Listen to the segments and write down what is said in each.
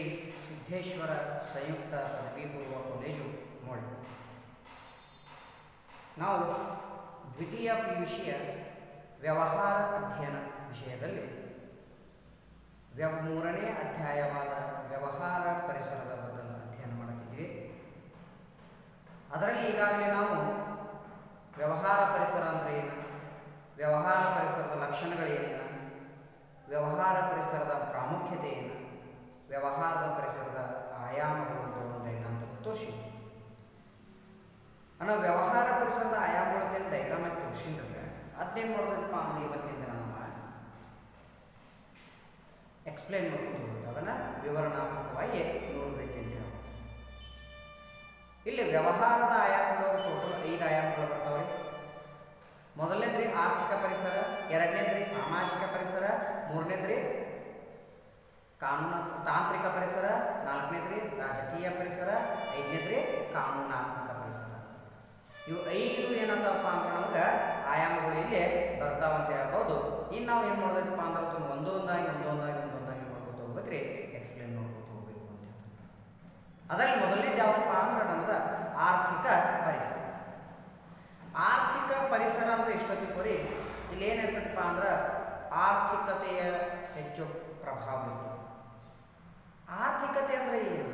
ಶ್ರೀ ಸಿದ್ದೇಶ್ವರ ಸಂಯುಕ್ತ ಪದವಿ ಪೂರ್ವ ಕಾಲೇಜು ನೋಡಿ ನಾವು ದ್ವಿತೀಯ ಪಿ ವಿಷಯ ವ್ಯವಹಾರ ಅಧ್ಯಯನ ವಿಷಯದಲ್ಲಿ ವ್ಯವ ಮೂರನೇ ಅಧ್ಯಾಯವಾದ ವ್ಯವಹಾರ ಪರಿಸರದ ಬದಲು ಅಧ್ಯಯನ ಮಾಡುತ್ತಿದ್ವಿ ಅದರಲ್ಲಿ ಈಗಾಗಲೇ ನಾವು ವ್ಯವಹಾರ ಪರಿಸರ ಅಂದರೆ ಏನು ವ್ಯವಹಾರ ಪರಿಸರದ ಲಕ್ಷಣಗಳೇನೇನು ವ್ಯವಹಾರ ಪರಿಸರದ ಪ್ರಾಮುಖ್ಯತೆ ಏನು ವ್ಯವಹಾರದ ಪರಿಸರದ ಆಯಾಮಗಳು ಅಂತ ಒಂದು ಡೈಗ್ರಾಮ್ ತೆಗೆದು ತೋರಿಸಿ ಅಣ್ಣ ವ್ಯವಹಾರ ಪರಿಸರದ ಆಯಾಮಗಳದ್ದೇನು ಡೈಗ್ರಾಮ್ ಆಗಿ ತೋರಿಸಿದ್ರೆ ಅದೇನು ಮಾಡೋದಪ್ಪ ಅಂದ್ರೆ ಇವತ್ತಿನ ದಿನ ನಮ್ಮ ಎಕ್ಸ್ಪ್ಲೈನ್ ಮಾಡ್ಕೊಂಡು ಹೋಗುತ್ತೆ ಅದನ್ನು ವಿವರಣಾತ್ಮಕವಾಗಿ ನೋಡಬೇಕು ಅಂತ ಹೇಳ್ಬೋದು ಇಲ್ಲಿ ವ್ಯವಹಾರದ ಆಯಾಮಗಳು ಟೋಟಲ್ ಐದು ಆಯಾಮಗಳು ಬರ್ತಾವೆ ಮೊದಲನೇದ್ರಿ ಆರ್ಥಿಕ ಪರಿಸರ ಎರಡನೇದ್ರಿ ಸಾಮಾಜಿಕ ಪರಿಸರ ಮೂರನೇದ್ರಿ ಕಾನೂನು ತಾಂತ್ರಿಕ ಪರಿಸರ ನಾಲ್ಕನೇದ್ರಿ ರಾಜಕೀಯ ಪರಿಸರ ಐದನೇದ್ರಿ ಕಾನೂನಾತ್ಮಕ ಪರಿಸರ ಇವು ಐದು ಏನಂತಪ್ಪ ಅಂದ್ರೆ ನಮ್ಗೆ ಆಯಾಮಗಳು ಇಲ್ಲಿ ಬರ್ತಾವಂತ ಹೇಳ್ಬೋದು ಇನ್ನು ನಾವು ಏನು ಮಾಡೋದಪ್ಪ ಅಂದ್ರೆ ಅದನ್ನ ಒಂದೊಂದಾಗಿ ಒಂದೊಂದಾಗಿ ಒಂದೊಂದಾಗಿ ಮಾಡ್ಕೊತ ಹೋಗ್ಬೇಕ್ರಿ ಎಕ್ಸ್ಪ್ಲೇನ್ ಮಾಡ್ಕೊತ ಹೋಗ್ಬೇಕು ಅಂತ ಅದರಲ್ಲಿ ಮೊದಲನೇದು ಯಾವುದಪ್ಪ ಅಂದ್ರೆ ನಮ್ದು ಆರ್ಥಿಕ ಪರಿಸರ ಆರ್ಥಿಕ ಪರಿಸರ ಅಂದ್ರೆ ಎಷ್ಟೊತ್ತಿಗೆ ಕೊರಿ ಇಲ್ಲಿ ಏನಿರ್ತದಪ್ಪ ಅಂದ್ರೆ ಆರ್ಥಿಕತೆಯ ಹೆಚ್ಚು ಪ್ರಭಾವ ಇರ್ತದೆ ಆರ್ಥಿಕತೆ ಅಂದ್ರೆ ಏನು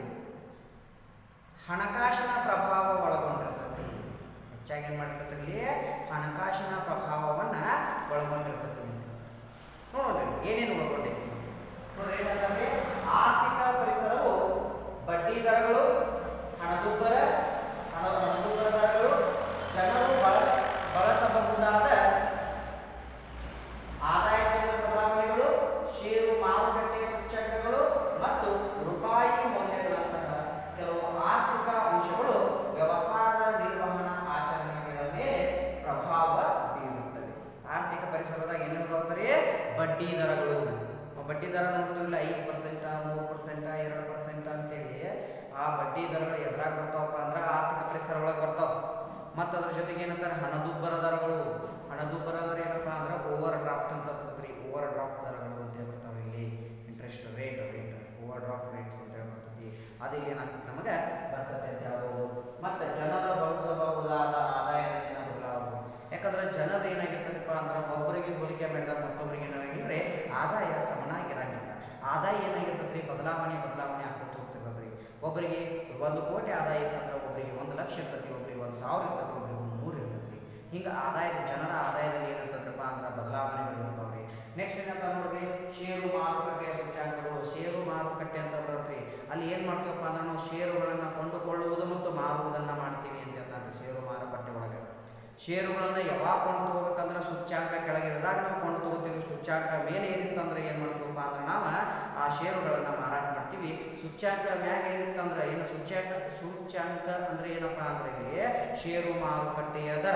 ಹಣಕಾಸಿನ ಪ್ರಭಾವ ಒಳಗೊಂಡಿರ್ತದೆ ಹೆಚ್ಚಾಗಿ ಏನು ಮಾಡಿರ್ತದೆ ಇಲ್ಲಿ ಹಣಕಾಸಿನ ಪ್ರಭಾವವನ್ನು ಒಳಗೊಂಡಿರ್ತದೆ ಅಂತ ನೋಡೋಣ ಏನೇನು ಒಳಗೊಂಡೈತಿ ನೋಡ್ರಿ ಏನಂತಂದ್ರೆ ಆರ್ಥಿಕ ಪರಿಸರವು ಬಡ್ಡಿ ದರಗಳು ಹಣದುಬ್ಬರ ಹಣ ಹಣದುಬ್ಬರ ದರಗಳು ಜನರು ಬಳಸ ಬಳಸಬಹುದಾದ ಆದಾಯ ತೆರಿಗೆ ಬದಲಾವಣೆಗಳು ಷೇರು ಮಾರುಕಟ್ಟೆ ಸೂಚ್ಯಂಕಗಳು ಮತ್ತು ರೂಪಾಯಿ ಮೌಲ್ಯಗಳಂತಹ ಕೆಲವು ಆರ್ಥಿಕ ಅಂಶಗಳು ವ್ಯವಹಾರ ನಿರ್ವಹಣಾ ಆಚರಣೆಗಳ ಮೇಲೆ ಪ್ರಭಾವ ಬೀರುತ್ತವೆ ಆರ್ಥಿಕ ಪರಿಸರದಾಗ ಏನಿರ್ತಾವ್ತಾರೆ ಬಡ್ಡಿ ದರಗಳು ಆ ಬಡ್ಡಿ ದರ ನೋಡ್ತೀವಿಲ್ಲ ಐದು ಪರ್ಸೆಂಟ ಮೂರು ಪರ್ಸೆಂಟ ಎರಡು ಪರ್ಸೆಂಟ ಅಂತೇಳಿ ಆ ಬಡ್ಡಿ ದರಗಳು ಎದ್ರಾಗ ಬರ್ತಾವಪ್ಪ ಅಂದ್ರೆ ಆರ್ಥಿಕ ಪರಿಸರ ಒಳಗೆ ಬರ್ತಾವ ಮತ್ತು ಅದ್ರ ಜೊತೆಗೆ ಏನಂತಾರೆ ಹಣದುಬ್ಬರ ದರಗಳು ಹಣದುಬ್ಬರ ಅಂದ್ರೆ ಏನಪ್ಪ ಅಂದ್ರೆ ಓವರ್ ಡ್ರಾಫ್ಟ್ ಅಂತ ಬರ್ತದ್ರಿ ಓವರ್ ಡ್ರಾಫ್ಟ್ ದರಗಳು ಅಂತ ಬರ್ತಾವೆ ಇಲ್ಲಿ interest rate rate overdraft rates ಅಂತ ಹೇಳಿ ಬರ್ತೈತಿ ಅದು ಇಲ್ಲಿ ಏನಾಗ್ತದೆ ನಮಗೆ ಬರ್ತದೆ ಅಂತ ಹೇಳ್ಬೋದು ಮತ್ತು ಜನರು ಬಳಸಬಹುದಾದ ಆದಾಯದಲ್ಲಿನ ಬದಲಾವಣೆ ಯಾಕಂದ್ರೆ ಜನರು ಏನಾಗಿರ್ತದಪ್ಪ ಅಂದ್ರೆ ಒಬ್ಬರಿಗೆ ಹೋಲಿಕೆ ಮಾಡಿದಾಗ ಮತ್ತೊಬ್ಬರಿಗೆ ಏನಾಗಿದ್ರೆ ಆದಾಯ ಸಮನಾಗಿರಂಗಿಲ್ಲ ಆದಾಯ ಏನಾಗಿರ್ತದ್ರಿ ಬದಲಾವಣೆ ಬದಲಾವಣೆ ಆಗ್ಕೊತ ಹೋಗ್ತಿರ್ತದ್ರಿ ಒಬ್ಬರಿಗೆ ಒಂದು ಕೋಟಿ ಆದಾಯ ಇತ್ತಂದ್ರೆ ಒಬ್ಬರಿಗೆ ಒಂದು ಲಕ್ಷ ಇರ್ತೈತಿ ಒಬ್ಬರಿಗೆ ಒಂದು ಸಾವಿರ ಇರ್ತೈತಿ ಒಬ್ಬರಿಗೆ ಒಂದು ನೂರು ಇರ್ತೈತಿ ಹಿಂಗೆ ಆದಾಯದ ಜನರ ಆದಾಯದಲ್ಲಿ ಏನಿರ್ತದ್ರಪ್ಪ ಅಂದ್ರೆ ಬದಲಾವಣೆಗಳು ಇರ್ತಾವ್ರಿ ನೆಕ್ಸ್ಟ್ ಏನಂತ ನೋಡ್ರಿ ಷೇರು ಮಾರುಕಟ್ಟೆಯ ಸೂಚ್ಯಾಂಕಗಳು ಷೇರು ಮಾರುಕಟ್ಟೆ ಅಂತ ಬರುತ್ತೆ ಅಲ್ಲಿ ಏನು ಮಾಡ್ತೀವಪ್ಪ ಅಂದ್ರೆ ನಾವು ಷೇರುಗಳನ್ನು ಕೊಂಡುಕೊಳ್ಳುವುದು ಮತ್ತು ಮಾರುವುದನ್ನು ಮಾಡ್ತೀವಿ ಅಂತ ಹೇಳ್ತಾನೆ ಷೇರು ಮಾರುಕಟ್ಟೆ ಒಳಗೆ ಷೇರುಗಳನ್ನು ಯಾವಾಗ ಕೊಂಡು ತಗೋಬೇಕಂದ್ರೆ ಸೂಚ್ಯಾಂಕ ಕೆಳಗೆ ಇಳಿದಾಗ ನಾವು ಕೊಂಡು ತಗೋತೀವಿ ಸೂಚ್ಯಾಂಕ ಮೇಲೆ ಏನಿತ್ತಂದ್ರೆ ಏನು ಮಾಡ್ತೀವಪ್ಪ ಅಂದ್ರೆ ನಾವು ಆ ಷೇರುಗಳನ್ನು ಮಾರಾಟ ಮಾಡ್ತೀವಿ ಸೂಚ್ಯಾಂಕ ಮ್ಯಾಗ ಏನಿತ್ತಂದ್ರೆ ಏನು ಸೂಚ್ಯಾಂಕ ಸೂಚ್ಯಾಂಕ ಅಂದ್ರೆ ಏನಪ್ಪ ಅಂದ್ರೆ ಇಲ್ಲಿ ಷೇರು ಮಾರುಕಟ್ಟೆಯ ದರ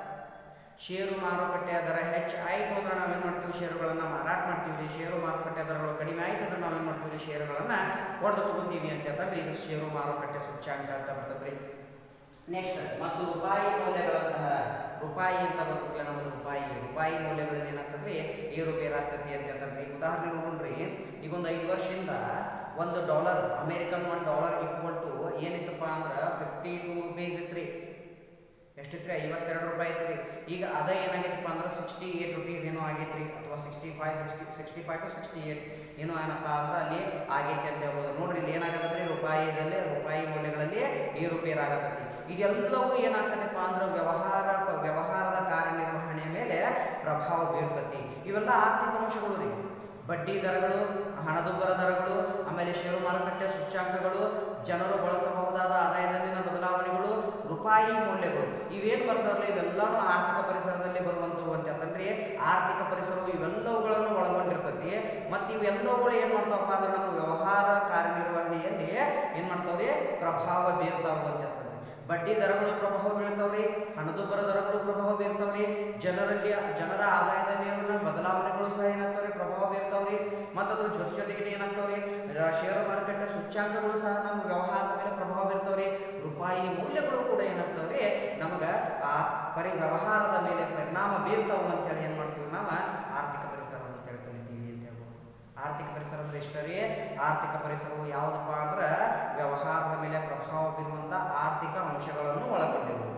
ಷೇರು ಮಾರುಕಟ್ಟೆಯ ದರ ಹೆಚ್ಚು ಆಯಿತು ಅಂದ್ರೆ ನಾವೇನು ಮಾಡ್ತೀವಿ ಷೇರುಗಳನ್ನು ಮಾರಾಟ ಮಾಡ್ತೀವಿ ಷೇರು ಮಾರುಕಟ್ಟೆ ದರಗಳು ಕಡಿಮೆ ಆಯಿತು ಅಂದ್ರೆ ನಾವೇನು ಮಾಡ್ತೀವಿ ಷೇರುಗಳನ್ನು ಕೊಂಡು ತಗೋತೀವಿ ಅಂತ ಹೇಳ್ತಾರೆ ಇದು ಷೇರು ಮಾರುಕಟ್ಟೆ ಸೂಚ್ಯಾಂಕ ಅಂತ ಬರ್ತದ್ರಿ ನೆಕ್ಸ್ಟ್ ಮತ್ತು ರೂಪಾಯಿ ಮೌಲ್ಯಗಳಂತಹ ರೂಪಾಯಿ ಅಂತ ಬರ್ತದೆ ನಮ್ಮದು ರೂಪಾಯಿ ರೂಪಾಯಿ ಮೌಲ್ಯಗಳಲ್ಲಿ ಏನಾಗ್ತದ್ರಿ ಏರುಪೇರಾಗ್ತತಿ ಅಂತ ಹೇಳ್ತಾರೆ ಈಗ ಉದಾಹರಣೆ ನೋಡ್ರಿ ಈಗ ಒಂದು ಐದು ವರ್ಷದಿಂದ ಒಂದು dollar American one dollar equal to ಏನಿತ್ತಪ್ಪ ಅಂದ್ರೆ ಫಿಫ್ಟಿ ಟೂ ರುಪೀಸ್ ಇತ್ರಿ ಎಷ್ಟಿತ್ರಿ ಐವತ್ತೆರಡು ರೂಪಾಯಿ ಇತ್ರಿ ಈಗ ಅದ ಏನಾಗಿತ್ತಪ್ಪ ಅಂದ್ರೆ ಸಿಕ್ಸ್ಟಿ ಏಟ್ ರುಪೀಸ್ ಏನೋ ಆಗೈತ್ರಿ ಅಥವಾ sixty five sixty sixty five to sixty eight ಏನೋ ಏನಪ್ಪ ಅಂದ್ರೆ ಅಲ್ಲಿ ಆಗೈತೆ ಅಂತ ಹೇಳ್ಬೋದು ನೋಡ್ರಿ ಇಲ್ಲಿ ಏನಾಗತ್ತೈತ್ರಿ ರೂಪಾಯಿದಲ್ಲಿ ರೂಪಾಯಿ ಮೌಲ್ಯಗಳಲ್ಲಿ ಏರುಪೇರಾಗತ್ತೈತಿ ಇದೆಲ್ಲವೂ ಏನಾಗ್ತದಪ್ಪ ಅಂದ್ರೆ ವ್ಯವಹಾರ ವ್ಯವಹಾರದ ಕಾರ್ಯನಿರ್ವಹಣೆಯ ಮೇಲೆ ಪ್ರಭಾವ ಬೀರ್ತತಿ ಇವೆಲ್ಲ ಆರ್ಥಿಕ ಅಂಶಗಳು ರೀ ಬಡ್ಡಿ ದರಗಳು ಹಣದುಬ್ಬರ ದರಗಳು ಆಮೇಲೆ ಷೇರು ಮಾರುಕಟ್ಟೆ ಸೂಚ್ಯಾಂಕಗಳು ಜನರು ಬಳಸಬಹುದಾದ ಆದಾಯದಲ್ಲಿನ ಬದಲಾವಣೆಗಳು ರೂಪಾಯಿ ಮೌಲ್ಯಗಳು ಇವೇನು ಬರ್ತಾವಲ್ಲ ಇವೆಲ್ಲನೂ ಆರ್ಥಿಕ ಪರಿಸರದಲ್ಲಿ ಬರುವಂಥವು ಅಂತ ಅಂತಂದ್ರೆ ಆರ್ಥಿಕ ಪರಿಸರವು ಇವೆಲ್ಲವುಗಳನ್ನು ಒಳಗೊಂಡಿರ್ತತಿ ಮತ್ತು ಇವೆಲ್ಲವುಗಳು ಏನು ಮಾಡ್ತಾವಪ್ಪ ಅಂದ್ರೆ ನಮ್ಮ ವ್ಯವಹಾರ ಕಾರ್ಯನಿರ್ವಹಣೆಯಲ್ಲಿ ಏನು ಮಾಡ್ತಾವ್ರಿ ಪ್ರಭಾವ ಬೀರ್ತಾವು ಅಂತ ಅಂತಂದ್ರೆ ಬಡ್ಡಿ ದರಗಳು ಪ್ರಭಾವ ಬೀಳ್ತಾವ್ರಿ ಹಣದುಬ್ಬರ ದರಗಳು ಪ್ರಭಾವ ಬೀರ್ತಾವ್ರಿ ಜನರಲ್ಲಿ ಜನರ ಆದಾಯದಲ್ಲಿ ಇರುವ ಬದಲಾವಣೆಗಳು ಸಹ ಏನಾಗ್ತಾವ್ರಿ ಪ್ರಭಾವ ಬೀರ್ತಾವ್ರಿ ಮತ್ತು ಅದ್ರ ಜೊತೆ ಜೊತೆಗೆ ಏನಾಗ್ತಾವ್ರಿ ರ- ಷೇರು ಮಾರುಕಟ್ಟೆ ಸೂಚ್ಯಾಂಕಗಳು ಸಹ ನಮ್ಮ ವ್ಯವಹಾರದ ಮೇಲೆ ಪ್ರಭಾವ ಬೀರ್ತಾವ್ರಿ ರೂಪಾಯಿ ಮೌಲ್ಯಗಳು ಕೂಡ ಏನಾಗ್ತಾವ್ರಿ ನಮಗೆ ಆ ಪರಿ ವ್ಯವಹಾರದ ಮೇಲೆ ಪರಿಣಾಮ ಬೀರ್ತಾವು ಅಂತೇಳಿ ಏನು ಮಾಡ್ತೀವಿ ನಾವು ಆರ್ಥಿಕ ಪರಿಸರ ಅಂತೇಳಿ ಕಲಿತೀವಿ ಅಂತ ಹೇಳ್ಬೋದು ಆರ್ಥಿಕ ಪರಿಸರ ಅಂದ್ರೆ ಇಷ್ಟ ರೀ ಆರ್ಥಿಕ ಪರಿಸರವು ಯಾವುದಪ್ಪ ಅಂದ್ರೆ ವ್ಯವಹಾರದ ಮೇಲೆ ಪ್ರಭಾವ ಬೀರುವಂಥ ಆರ್ಥಿಕ ಅಂಶಗಳನ್ನು ಒಳಗೊಂಡಿರುವುದು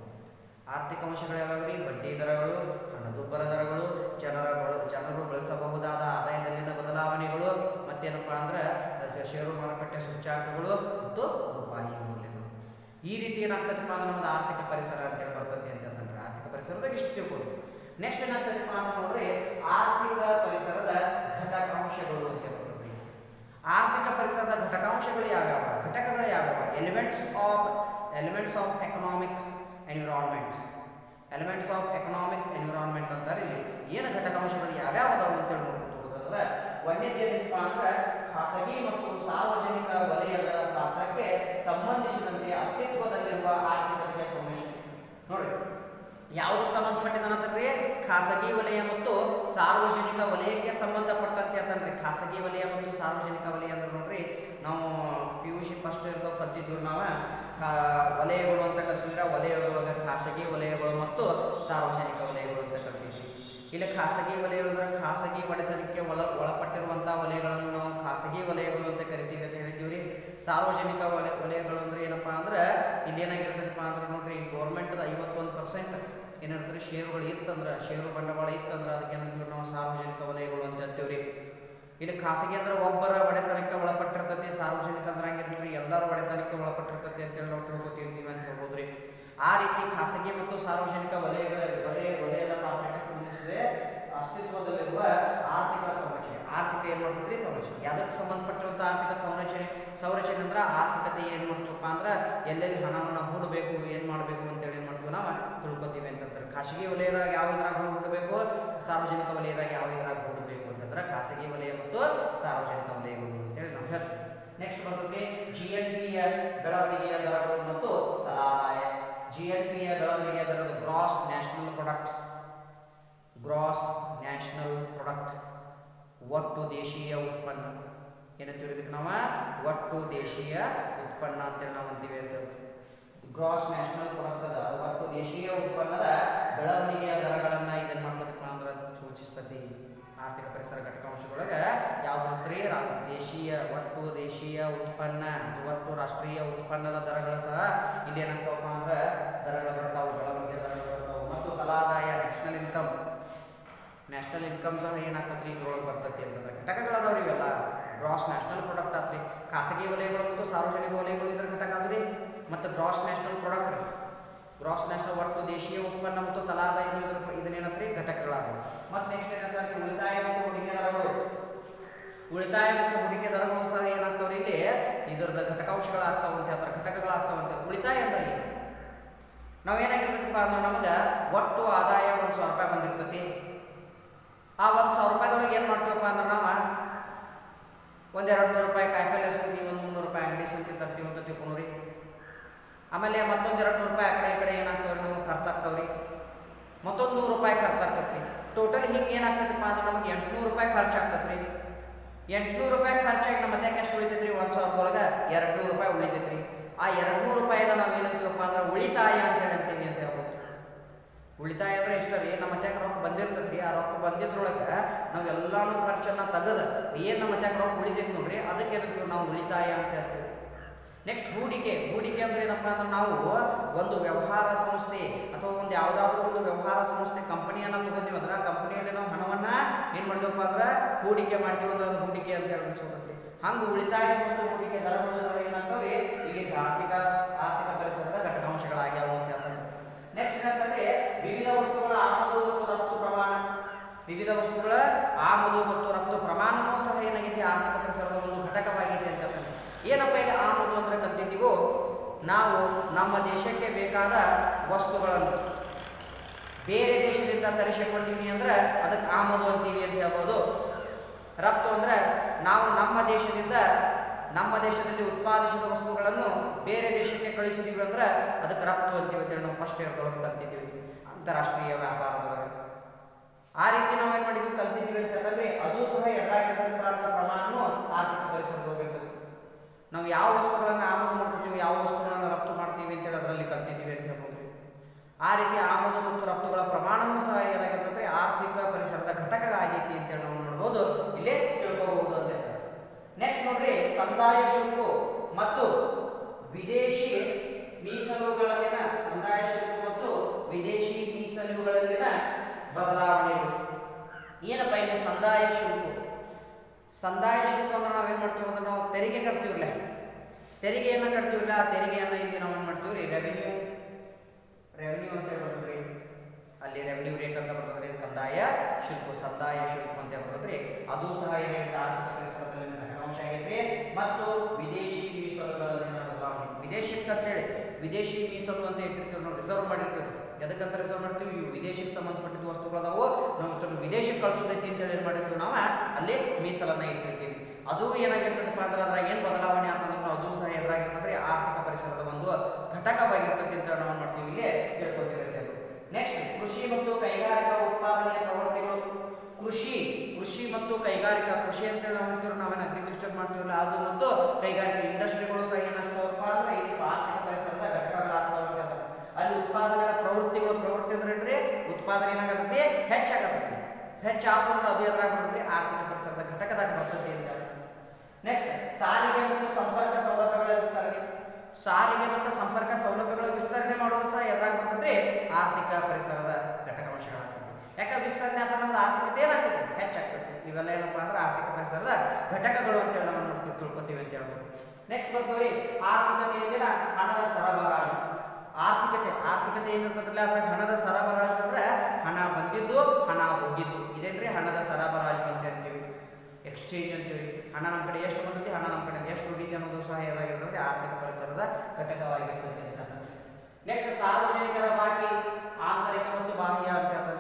ಆರ್ಥಿಕ ಅಂಶಗಳು ಯಾವ್ಯಾವ್ರಿ ಬಡ್ಡಿ ದರಗಳು ಹಣದುಬ್ಬರ ದರಗಳು ಜನರ ಬಳ- ಜನರು ಬಳಸಬಹುದಾದ ಆದಾಯದಲ್ಲಿನ ಬದಲಾವಣೆಗಳು ಮತ್ತೇನಪ್ಪಾ ಅಂದ್ರೆ ಜ- ಷೇರು ಮಾರುಕಟ್ಟೆ ಸೂಚ್ಯಾಂಕಗಳು ಮತ್ತು ರೂಪಾಯಿ ಮೌಲ್ಯಗಳು ಈ ರೀತಿ ಏನಾಗ್ತದಪ್ಪ ಅಂದ್ರೆ ನಮ್ದು ಆರ್ಥಿಕ ಪರಿಸರ ಅಂತೇಳಿ ಬರ್ತದೆ ಅಂತಂದ್ರೆ ಆರ್ಥಿಕ ಪರಿಸರದಾಗ ಇಷ್ಟು ತಿಳ್ಬೋದು ನೆಕ್ಸ್ಟ್ ಏನಾಗ್ತದಪ್ಪ ಅಂತ ನೋಡ್ರಿ ಆರ್ಥಿಕ ಪರಿಸರದ ಘಟಕಾಂಶಗಳು ಅಂತ ಬರ್ತದೆ ಆರ್ಥಿಕ ಪರಿಸರದ ಘಟಕಾಂಶಗಳು ಯಾವ್ಯಾವ ಘಟಕಗಳು ಯಾವ್ಯಾವ elements of elements of economic environment elements of economic environment ಅಂತಾರೆ ಇಲ್ಲಿ ಏನು ಘಟಕಾಂಶಗಳು ಯಾವ್ಯಾವ ಅದಾವ ಅಂತೇಳಿ ನೋಡ್ಕೊತೋದ್ರೆ ಒಂದೇದೇನಪ್ಪ ಅಂದ್ರೆ ಖಾಸಗಿ ಮತ್ತು ಸಾರ್ವಜನಿಕ ವಲಯದ ಪಾತ್ರಕ್ಕೆ ಸಂಬಂಧಿಸಿದಂತೆ ಅಸ್ತಿತ್ವದಲ್ಲಿರುವ ಆರ್ಥಿಕತೆಯ ಸಂರಕ್ಷಣೆ ನೋಡಿ ಯಾವುದಕ್ಕೆ ಸಂಬಂಧಪಟ್ಟಿದ್ದಾನಂತಂದ್ರೆ ಖಾಸಗಿ ವಲಯ ಮತ್ತು ಸಾರ್ವಜನಿಕ ವಲಯಕ್ಕೆ ಸಂಬಂಧಪಟ್ಟಂತೆ ಅಂತಂದ್ರೆ ಖಾಸಗಿ ವಲಯ ಮತ್ತು ಸಾರ್ವಜನಿಕ ವಲಯ ಅಂದ್ರೆ ನೋಡ್ರಿ ನಾವು ಪಿ ಯು ಸಿ ಫಸ್ಟ್ ಇರ್ದಾಗ ಕಲ್ತಿದ್ವಿ ನಾವು ಕಾ ವಲಯಗಳು ಅಂತ ಕಲ್ತಿದ್ರೆ ವಲಯಗಳೊಳಗೆ ಖಾಸಗಿ ವಲಯಗಳು ಮತ್ತು ಸಾರ್ವಜನಿಕ ವಲಯಗಳು ಅಂತ ಕಲ್ತಿದ್ವಿ ಇಲ್ಲಿ ಖಾಸಗಿ ವಲಯಗಳು ಅಂದ್ರೆ ಖಾಸಗಿ ಒಡೆತನಕ್ಕೆ ಒಳ ಒಳಪಟ್ಟಿರುವಂಥ ವಲಯಗಳನ್ನು ನಾವು ಖಾಸಗಿ ವಲಯಗಳು ಅಂತ ಕರಿತೀವಿ ಅಂತ ಹೇಳಿದ್ದೀವಿ ರೀ ಸಾರ್ವಜನಿಕ ವಲಯ ವಲಯಗಳು ಅಂದ್ರೆ ಏನಪ್ಪಾ ಅಂದ್ರೆ ಇಲ್ಲಿ ಏನಾಗಿರ್ತದಪ್ಪ ಅಂದ್ರೆ ನೋಡ್ರಿ ಗೌರ್ಮೆಂಟ್ದ ಐವತ್ತೊಂದು ಪರ್ಸೆಂಟ್ ಏನಿರ್ತಾರೆ ಷೇರುಗಳು ಇತ್ತಂದ್ರೆ ಷೇರು ಬಂಡವಾಳ ಇತ್ತಂದ್ರೆ ಅದಕ್ಕೆ ಏನಂತೀವಿ ನಾವು ಸಾರ್ವಜನಿಕ ವಲಯಗಳು ಅಂತ ಹೇಳ್ತೀವಿ ರೀ ಇಲ್ಲಿ ಖಾಸಗಿ ಅಂದ್ರೆ ಒಬ್ಬರ ಒಡೆತನಕ್ಕೆ ಒಳಪಟ್ಟಿರ್ತತಿ ಸಾರ್ವಜನಿಕ ಅಂದ್ರೆ ಹಂಗಿರ್ತೀವಿ ಎಲ್ಲರ ಒಡೆತನಕ್ಕೆ ಒಳಪಟ್ಟಿರ್ತತಿ ಅಂತೇಳಿ ನಾವು ತಿಳ್ಕೊತೀವಿ ಅಂತ ಹೇಳ್ಬೋದ್ರಿ ಆ ರೀತಿ ಖಾಸಗಿ ಮತ್ತು ಸಾರ್ವಜನಿಕ ವಲಯಗಳ ವಲಯ ವಲಯದ ಪಾತ್ರಕ್ಕೆ ಸಂಬಂಧಿಸಿದೆ ಅಸ್ತಿತ್ವದಲ್ಲಿರುವ ಆರ್ಥಿಕ ಸಂರಚನೆ ಆರ್ಥಿಕ ಏನ್ ಮಾಡ್ತೈತ್ರಿ ಸಂರಚನೆ ಯಾವ್ದಕ್ಕೆ ಸಂಬಂಧಪಟ್ಟಿರುವಂಥ ಆರ್ಥಿಕ ಸಂರಚನೆ ಸಂರಚನೆ ಅಂದ್ರೆ ಆರ್ಥಿಕತೆ ಏನ್ ಮಾಡ್ತಪ್ಪ ಅಂದ್ರೆ ಎಲ್ಲೆಲ್ಲಿ ಹಣವನ್ನು ಹೂಡಬೇಕು ಏನ್ ಮಾಡಬೇಕು ಅಂತೇಳಿ ಏನ್ ಮಾಡ್ತೀವಿ ನಾವು ತಿಳ್ಕೊತೀವಿ ಅಂತಂದ್ರೆ ಖಾಸಗಿ ವಲಯದಾಗ ಯಾವ ಇದ್ರಾಗ ಹೂಡಬೇಕು ಸಾರ್ವಜನಿಕ ವಲಯದಾಗ ಯಾವ ಇದ್ರಾಗ ಹೂಡಬೇಕು ಅಂತಂದ್ರೆ ಖಾಸಗಿ ವಲಯ ಮತ್ತು ಸಾರ್ವಜನಿಕ ವಲಯಗಳು ಅಂತೇಳಿ ನಾವು ಹೇಳ್ತೀವಿ ನೆಕ್ಸ್ಟ್ ಬರ್ತದೆ ಜಿ ಎನ್ ಪಿಯ ಬೆಳವಣಿಗೆಯ ದರಗಳು ಮತ್ತು ತಲಾದಾಯ ಜಿ ಎನ್ ಪಿಯ ಬೆಳವಣಿಗೆಯ ದರದ gross national product gross national product ಒಟ್ಟು ದೇಶೀಯ ಉತ್ಪನ್ನ ಏನಂತೀವಿ ಇದಕ್ಕೆ ನಾವು ಒಟ್ಟು ದೇಶೀಯ ಉತ್ಪನ್ನ ಅಂತೇಳಿ ನಾವು ಅಂತೀವಿ ಅಂತ ಗ್ರಾಸ್ ನ್ಯಾಷನಲ್ ಪ್ರಾಡಕ್ಟ್ ಅದ ಒಟ್ಟು ದೇಶೀಯ ಉತ್ಪನ್ನದ ಬೆಳವಣಿಗೆಯ ದರಗಳನ್ನ ಇದನ್ನ ಮಾಡ್ತದಪ್ಪ ಅಂದ್ರೆ ಸೂಚಿಸ್ತತಿ ಆರ್ಥಿಕ ಪರಿಸರ ಘಟಕಾಂಶದೊಳಗೆ ಯಾವ್ದು ರಾ ದೇಶೀಯ ಒಟ್ಟು ದೇಶೀಯ ಉತ್ಪನ್ನ ಮತ್ತು ಒಟ್ಟು ರಾಷ್ಟ್ರೀಯ ಉತ್ಪನ್ನದ ದರಗಳು ಸಹ ಇಲ್ಲಿ ಏನಾಗ್ತಾವಪ್ಪ ಅಂದ್ರೆ ದರಗಳು ಬರ್ತಾವೆ ಬೆಳವಣಿಗೆ ದರಗಳು ಬರ್ತಾವೆ ಮತ್ತು ತಲಾದಾಯ ನ್ಯಾಷನಲ್ ಇನ್ಕಮ್ ನ್ಯಾಷನಲ್ ಇನ್ಕಮ್ ಸಹ ಏನಾಗ್ತತ್ರಿ ಇದ್ರೊಳಗೆ ಬರ್ತೈತಿ ಅಂತಂದ್ರೆ ಘಟಕಗಳದಾವ್ರಿ ಇವೆಲ್ಲ ಗ್ರಾಸ್ ನ್ಯಾಷನಲ್ ಪ್ರಾಡಕ್ಟ್ ಆತ್ರಿ ಖಾಸಗಿ ವಲಯಗಳು ಮತ್ತು ಸಾರ್ವಜನಿಕ ವಲಯಗಳು ಇದ್ರ ಘಟಕ ಆದ್ರಿ ಮತ್ತು ಗ್ರಾಸ್ ನ್ಯಾಷನಲ್ ಪ್ರಾಡಕ್ಟ್ ರೀ ಗ್ರಾಸ್ ನ್ಯಾಷನಲ್ ಒಟ್ಟು ದೇಶೀಯ ಉತ್ಪನ್ನ ಮತ್ತು ತಲಾದಾಯ ಇದ್ರ ಇದನ್ನೇನತ್ರಿ ಘಟಕಗಳಾದವು ಮತ್ತು ನೆಕ್ಸ್ಟ್ ಏನಂತಂದ್ರೆ ಉಳಿತಾಯ ಮತ್ತು ಹೂಡಿಕೆ ದರಗಳು ಉಳಿತಾಯ ಮತ್ತು ಹೂಡಿಕೆ ದರಗಳು ಸಹ ಏನಾಗ್ತಾವ್ರಿ ಇಲ್ಲಿ ಇದರದ ಘಟಕಾಂಶಗಳಾಗ್ತಾವ ಅಂತ ಹೇಳ್ತಾರೆ ಘಟಕಗಳಾಗ್ತಾವ ಅಂತ ಉಳಿತಾಯ ಅಂದ್ರೆ ಏನು ನಾವೇನಾಗಿರ್ತೈತಪ್ಪ ಅಂದ್ರೆ ನಮಗೆ ಒಟ್ಟು ಆದಾಯ ಒಂದು ಸಾವಿರ ರೂಪಾಯಿ ಬಂದಿರ್ತೈತಿ ಆ ಒಂದು ಸಾವಿರ ರೂಪಾಯಿದೊಳಗೆ ಏನು ಮಾಡ್ತೀವಪ್ಪ ಅಂದ್ರೆ ನಾವು ಒಂದು ಎರಡು ನೂರು ರೂಪಾಯಿ ಕಾಯಿಪಲ್ಲೆ ಸಂತಿ ಒಂದು ಮುನ್ನೂರು ರೂಪಾಯಿ ಅಂಗಡಿ ಸಂತಿ ತರ್ತೀವಿ ಅಂತ ತಿಳ್ಕೊಂಡ್ರಿ ಆಮೇಲೆ ಮತ್ತೊಂದು ಎರಡು ನೂರು ರೂಪಾಯಿ ಆ ಕಡೆ ಈ ಕಡೆ ಏನಾಗ್ತಾವ್ರಿ ನಮಗೆ ಖರ್ಚಾಗ್ತಾವ್ರಿ ಮತ್ತೊಂದು ನೂರು ರೂಪಾಯಿ ಖರ್ಚಾಗ್ತೈತ್ರಿ ಟೋಟಲ್ ಹಿಂಗೆ ಏನಾಗ್ತೈತಪ್ಪ ಅಂದ್ರೆ ನಮಗೆ ಎಂಟುನೂರು ರೂಪಾಯಿ ಖರ್ಚಾಗ್ತೈತ್ರಿ ಎಂಟುನೂರು ರೂಪಾಯಿ ಖರ್ಚಾಗಿ ನಮ್ಮ ಮತ್ಯಾಕೆ ಎಷ್ಟು ಉಳಿತೈತ್ರಿ ಒಂದು ಸಾವಿರದೊಳಗೆ ಎರಡು ನೂರು ರೂಪಾಯಿ ಉಳಿತೈತ್ರಿ ಆ ಎರಡು ನೂರು ರೂಪಾಯಿನ ನಾವು ಏನಂತೀವಪ್ಪ ಅಂದ್ರೆ ಉಳಿತಾಯ ಅಂತ ಹೇಳಿ ಅಂತೀವಿ ಅಂತ ಹೇಳ್ಬೋದು ಉಳಿತಾಯ ಅಂದ್ರೆ ಇಷ್ಟ ರೀ ನಮ್ಮ ಮತ್ಯಾಕ ರೊಕ್ಕ ಬಂದಿರ್ತೈತ್ರಿ ಆ ರೊಕ್ಕ ಬಂದಿದ್ರೊಳಗೆ ನಾವು ಎಲ್ಲಾನು ಖರ್ಚನ್ನ ತೆಗೆದು ಏನು ನಮ್ಮ ಮತ್ಯಾಕ ರೊಕ್ಕ ಉಳಿತೈತಿ ನೋಡ್ರಿ ಅದಕ್ಕೆ ಏನಂತೀವಿ ನಾವು ಉಳಿತಾಯ ಅಂತ ಹೇಳ್ತೀವಿ ನೆಕ್ಸ್ಟ್ ಹೂಡಿಕೆ ಹೂಡಿಕೆ ಅಂದ್ರೆ ಏನಪ್ಪ ಅಂದ್ರೆ ನಾವು ಒಂದು ವ್ಯವಹಾರ ಸಂಸ್ಥೆ ಅಥವಾ ಒಂದು ಯಾವುದಾದ್ರೂ ಒಂದು ವ್ಯವಹಾರ ಸಂಸ್ಥೆ ಕಂಪನಿಯನ್ನ ತಗೋತೀವಿ ಅಂದ್ರೆ ಆ ಕಂಪನಿಯಲ್ಲಿ ನಾವು ಹಣವನ್ನ ಏನ್ ಮಾಡಿದೆವಪ್ಪ ಅಂದ್ರೆ ಹೂಡಿಕೆ ಮಾಡ್ತೀವಿ ಅಂದ್ರೆ ಅದು ಹೂಡಿಕೆ ಅಂತ ಹೇಳಿ ಅನ್ಸೋದತ್ರಿ ಹಂಗೆ ಉಳಿತಾಯ ಮತ್ತು ಹೂಡಿಕೆ ದರಗಳು ಸಹ ಏನಾಗ್ತವೆ ಇಲ್ಲಿ ಆರ್ಥಿಕ ಆರ್ಥಿಕ ಪರಿಸರದ ಘಟಕಾಂಶಗಳಾಗ್ಯಾವ ಅಂತ ಹೇಳ್ತಾರೆ ನೆಕ್ಸ್ಟ್ ಏನಂತಂದ್ರೆ ವಿವಿಧ ವಸ್ತುಗಳ ಆಮದು ಮತ್ತು ರಫ್ತು ಪ್ರಮಾಣ ವಿವಿಧ ವಸ್ತುಗಳ ಆಮದು ಮತ್ತು ರಫ್ತು ಪ್ರಮಾಣವೂ ಸಹ ಏನಾಗಿದೆ ಆರ್ಥಿಕ ಪರಿಸರದ ಒಂದು ಘಟಕವಾಗಿದೆ ಅಂತ ಹೇಳ್ತಾರೆ ಏನಪ್ಪ ಇಲ್ಲಿ ಆಮದು ಅಂದ್ರೆ ಕಲ್ತಿದ್ದೀವೋ ನಾವು ನಮ್ಮ ದೇಶಕ್ಕೆ ಬೇಕಾದ ವಸ್ತುಗಳನ್ನು ಬೇರೆ ದೇಶದಿಂದ ತರಿಸಿಕೊಂಡಿವಿ ಅಂದ್ರೆ ಅದಕ್ಕೆ ಆಮದು ಅಂತೀವಿ ಅಂತ ಹೇಳ್ಬೋದು ರಫ್ತು ಅಂದ್ರೆ ನಾವು ನಮ್ಮ ದೇಶದಿಂದ ನಮ್ಮ ದೇಶದಲ್ಲಿ ಉತ್ಪಾದಿಸಿದ ವಸ್ತುಗಳನ್ನು ಬೇರೆ ದೇಶಕ್ಕೆ ಕಳಿಸಿದೀವಿ ಅಂದ್ರೆ ಅದಕ್ಕೆ ರಫ್ತು ಅಂತೀವಿ ಅಂತೇಳಿ ನಾವು ಫಸ್ಟ್ ಇಯರ್ದೊಳಗೆ ಕಲ್ತಿದ್ದೀವಿ ಅಂತಾರಾಷ್ಟ್ರೀಯ ವ್ಯಾಪಾರದೊಳಗೆ ಆ ರೀತಿ ನಾವೇನ್ ಮಾಡಿದ್ವಿ ಕಲ್ತಿದ್ದೀವಿ ಅಂತ ಹೇಳಿದ್ರೆ ಅದು ಸಹ ಎದುರಾಗಿರ್ತಕ್ಕಂಥ ಪ್ರಮಾಣನು ಆರ್ಥಿಕ ಪರಿಸರದ ಹೋಗಿರ್ತದೆ ನಾವು ಯಾವ ವಸ್ತುಗಳನ್ನು ಆಮದು ಮಾಡ್ಕೊತೀವಿ ಯಾವ ವಸ್ತುಗಳನ್ನು ರಫ್ತು ಮಾಡ್ತೀವಿ ಅಂತೇಳಿ ಅದರಲ್ಲಿ ಕಲ್ತಿದ್ದೀವಿ ಅಂತ ಹೇಳ್ಬೋದು ಆ ರೀತಿ ಆಮದು ಮತ್ತು ರಫ್ತುಗಳ ಪ್ರಮಾಣವೂ ಸಹ ಏನಾಗಿರ್ತದೆ ಆರ್ಥಿಕ ಪರಿಸರದ ಘಟಕ ಆಗೈತಿ ಅಂತೇಳಿ ನಾವು ನೋಡ್ಬೋದು ಇಲ್ಲಿ ತಿಳ್ಕೊಬೋದು ತಿಳ್ಕೋಬಹುದು ಅಂತ ನೆಕ್ಸ್ಟ್ ನೋಡ್ರಿ ಸಂದಾಯ ಶುಲ್ಕ ಮತ್ತು ವಿದೇಶಿ ಮೀಸಲುಗಳಲ್ಲಿನ ಸಂದಾಯ ಶುಲ್ಕ ಮತ್ತು ವಿದೇಶಿ ಮೀಸಲುಗಳಲ್ಲಿನ ಬದಲಾವಣೆಗಳು ಏನಪ್ಪ ಇಲ್ಲಿ ಸಂದಾಯ ಶುಲ್ಕ ಸಂದಾಯ ಶುಲ್ಕ ಅಂದ್ರೆ ನಾವೇನ್ ಮಾಡ್ತೀವಿ ಅಂದ್ರೆ ನಾವು ತೆರಿಗೆ ಕಟ್ತೀವಿಲ್ಲ ತೆರಿಗೆಯನ್ನ ಕಟ್ತೀವಿಲ್ಲ ಆ ತೆರಿಗೆಯನ್ನ ಇಲ್ಲಿ ನಾವು ಏನ್ ಮಾಡ್ತೀವಿ ರೆವೆನ್ಯೂ ರೆವೆನ್ಯೂ ಅಂತ ಬರ್ತದ್ರಿ ಅಲ್ಲಿ ರೆವೆನ್ಯೂ ರೇಟ್ ಅಂತ ಬರ್ತದ್ರಿ ಕಂದಾಯ ಶುಲ್ಕ ಸಂದಾಯ ಶುಲ್ಕ ಅಂತ ಬರ್ತದ್ರಿ ಅದು ಸಹ ಏನಾಗುತ್ತೆ ಆರ್ಥಿಕ ಪರಿಸರದಲ್ಲಿ ಅಂಶ ಆಗೈತ್ರಿ ಮತ್ತು ವಿದೇಶಿ ಮೀಸಲುಗಳಲ್ಲಿನ ಬದಲಾವಣೆ ವಿದೇಶಕ್ಕೆ ಅಂತ ಹೇಳಿ ವಿದೇಶಿ ಮೀಸಲು ಅಂತ ಇಟ್ಟಿರ್ತೀವಿ ನಾವು ರಿಸರ್ವ್ ಮಾಡಿರ್ತೀವಿ ಎದಕ್ಕಂತ ರಿಸರ್ವ್ ಮಾಡ್ತೀವಿ ಇವು ವಿದೇಶಕ್ಕೆ ಸಂಬಂಧಪಟ್ಟಿದ ವಸ್ತುಗಳದಾವು ನಾವು ಇದನ್ನು ವಿದೇಶಕ್ಕೆ ಕಳಿಸೋದೈತಿ ಅಂತ ಹೇಳಿ ಏನು ಮಾಡಿರ್ತೀವಿ ನಾವು ಅಲ್ಲಿ ಮೀಸಲನ್ನ ಇಟ್ಟಿರ್ತೀವಿ ಅದು ಏನಾಗಿರ್ತದಪ್ಪ ಅಂದ್ರೆ ಅದ್ರಾಗ ಏನು ಬದಲಾವಣೆ ಅಂತಂದ್ರೆ ನಾವು ಅದು ಸಹ ಎದುರಾಗಿರ್ತದ್ರೆ ಆರ್ಥಿಕ ಪರಿಸರದ ಒಂದು ಘಟಕವಾಗಿರ್ತದೆ ಅಂತ ನಾವು ಏನ್ ಮಾಡ್ತೀವಿ ಇಲ್ಲಿ ತಿಳ್ಕೊತೀವಿ ಅಂತ ಹೇಳಿ ನೆಕ್ಸ್ಟ್ ಕೃಷಿ ಮತ್ತು ಕೈಗಾರಿಕಾ ಉತ್ಪಾದನೆಯ ಪ್ರವೃತ್ತಿಗಳು ಕೃಷಿ ಕೃಷಿ ಮತ್ತು ಕೈಗಾರಿಕಾ ಕೃಷಿ ಅಂತ ಹೇಳಿ ನಾವು ಅಂತೀವಿ ನಾವೇನು ಅಗ್ರಿಕಲ್ಚರ್ ಮಾಡ್ತೀವಲ್ಲ ಅದು ಮತ್ತು ಕೈಗಾರಿಕಾ ಇಂಡಸ್ಟ್ರಿಗಳು ಸಹ ಏನಾಗ್ತಾವಪ್ಪ ಅಂದ್ರೆ ಇಲ್ಲಿ ಆರ್ಥಿಕ ಪರಿಸರದ ಘಟಕಗಳಾಗ್ತಾವ ಅಂತ ಹೇಳ್ತಾರೆ. ಅಲ್ಲಿ ಉತ್ಪಾದನೆಯ ಪ್ರವೃತ್ತಿಗಳು ಪ್ರವೃತ್ತಿ ಅಂದ್ರೆ ಏನ್ರಿ ಉತ್ಪಾದನೆ ಏನಾಗತ್ತೆ ಹೆಚ್ಚಾಗತ್ತೆ ಹೆಚ್ಚಾಗ್ತಂದ್ರೆ ಅದು ಎದುರಾಗ ಬರ್ತದೆ ಆರ್ಥಿಕ ಪರಿಸರದ ಘಟಕದಾಗ ಬರ್ತದೆ ಅಂತ ಹೇಳಿ ನೆಕ್ಸ್ಟ್ ಸಾರಿಗೆ ಮತ್ತು ಸಂಪರ್ಕ ಸೌಲಭ್ಯಗಳ ವಿಸ್ತರಣೆ ಸಾರಿಗೆ ಮತ್ತು ಸಂಪರ್ಕ ಸೌಲಭ್ಯಗಳ ವಿಸ್ತರಣೆ ಮಾಡೋದು ಸಹ ಎದುರಾಗ ಬರ್ತದೆ ಆರ್ಥಿಕ ಪರಿಸರದ ಘಟಕಾಂಶಗಳಾಗ್ತದೆ ಯಾಕೆ ವಿಸ್ತರಣೆ ಆದ ನಮ್ದು ಆರ್ಥಿಕತೆ ಏನಾಗ್ತದೆ ಹೆಚ್ಚಾಗ್ತದೆ ಇವೆಲ್ಲ ಏನಪ್ಪಾ ಅಂದ್ರೆ ಆರ್ಥಿಕ ಪರಿಸರದ ಘಟಕಗಳು ಅಂತ ಹೇಳಿ ನಾವು ನೋಡ್ತೀವಿ ತಿಳ್ಕೊತೀವಿ ಅಂತ ಹೇಳ್ಬೋದು ನೆಕ್ಸ್ಟ್ ಬರ್ತೀವಿ ಆರ್ಥಿಕತೆಯಲ್ಲಿನ ಹಣದ ಸರಬರಾಜು ಆರ್ಥಿಕತೆ ಆರ್ಥಿಕತೆ ಏನಿರ್ತದಲ್ಲ ಅದ್ರಾಗ ಹಣದ ಸರಬರಾಜು ಅಂದ್ರೆ ಹಣ ಬಂದಿದ್ದು ಹಣ ಹೋಗಿದ್ದು ಇದೇನ್ರಿ ಹಣದ ಸರಬರಾಜು ಅಂತ ಹೇಳ್ತೀವಿ ಎಕ್ಸ್ಚೇಂಜ್ ಅಂತೀವಿ ಹಣ ನಮ್ಮ ಕಡೆ ಎಷ್ಟು ಬಂದೈತಿ ಹಣ ನಮ್ಮ ಕಡೆ ಎಷ್ಟು ಹೋಗಿದ್ದೆ ಅನ್ನೋದು ಸಹ ಏನಾಗಿರ್ತದೆ ಆರ್ಥಿಕ ಪರಿಸರದ ಘಟಕವಾಗಿರ್ತದೆ ಅಂತ ನೆಕ್ಸ್ಟ್ ಸಾರ್ವಜನಿಕರ ಬಾಕಿ ಆಂತರಿಕ ಮತ್ತು ಬಾಹ್ಯ ಅಂತ ಹೇಳ್ತಾರೆ